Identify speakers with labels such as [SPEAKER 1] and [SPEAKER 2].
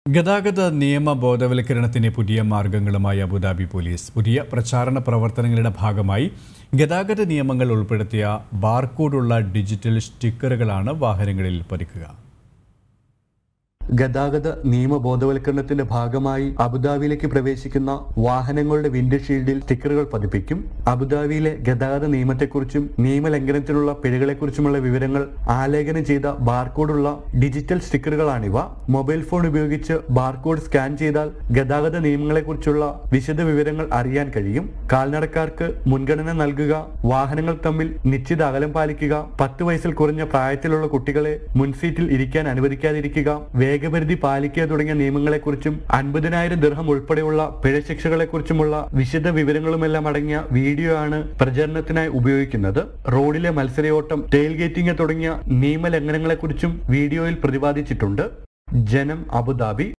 [SPEAKER 1] ഗതാഗത നിയമ ബോധവൽക്കരണത്തിന് പുതിയ മാർഗങ്ങളുമായി അബുദാബി പോലീസ് പുതിയ പ്രചാരണ പ്രവർത്തനങ്ങളുടെ ഭാഗമായി ഗതാഗത നിയമങ്ങൾ ഉൾപ്പെടുത്തിയ ബാർകോഡുള്ള ഡിജിറ്റൽ സ്റ്റിക്കറുകളാണ് വാഹനങ്ങളിൽ പതിക്കുക
[SPEAKER 2] ഗതാഗത നിയമ ബോധവൽക്കരണത്തിന്റെ ഭാഗമായി അബുദാബിയിലേക്ക് പ്രവേശിക്കുന്ന വാഹനങ്ങളുടെ വിൻഡ്ഷീൽഡിൽ സ്റ്റിക്കറുകൾ പതിപ്പിക്കും അബുദാബിയിലെ ഗതാഗത നിയമത്തെക്കുറിച്ചും നിയമലംഘനത്തിനുള്ള പിഴകളെക്കുറിച്ചുമുള്ള വിവരങ്ങൾ ആലേഖനം ചെയ്ത ബാർകോഡുള്ള ഡിജിറ്റൽ സ്റ്റിക്കറുകളാണിവ മൊബൈൽ ഫോൺ ഉപയോഗിച്ച് ബാർകോഡ് സ്കാൻ ചെയ്താൽ ഗതാഗത നിയമങ്ങളെക്കുറിച്ചുള്ള വിശദ വിവരങ്ങൾ അറിയാൻ കഴിയും കാൽനടക്കാർക്ക് മുൻഗണന നൽകുക വാഹനങ്ങൾ തമ്മിൽ നിശ്ചിത അകലം പാലിക്കുക പത്ത് വയസ്സിൽ കുറഞ്ഞ പ്രായത്തിലുള്ള കുട്ടികളെ മുൻസീറ്റിൽ ഇരിക്കാൻ അനുവദിക്കാതിരിക്കുക വേഗപരിധി പാലിക്കുക തുടങ്ങിയ നിയമങ്ങളെക്കുറിച്ചും അൻപതിനായിരം ദിർഹം ഉൾപ്പെടെയുള്ള പിഴശിക്ഷകളെക്കുറിച്ചുമുള്ള വിശദ വിവരങ്ങളുമെല്ലാം അടങ്ങിയ വീഡിയോ ആണ് പ്രചരണത്തിനായി ഉപയോഗിക്കുന്നത് റോഡിലെ മത്സരയോട്ടം ടെയിൽ ഗേറ്റിംഗ് തുടങ്ങിയ നിയമലംഘനങ്ങളെക്കുറിച്ചും വീഡിയോയിൽ പ്രതിപാദിച്ചിട്ടുണ്ട് ജനം അബുദാബി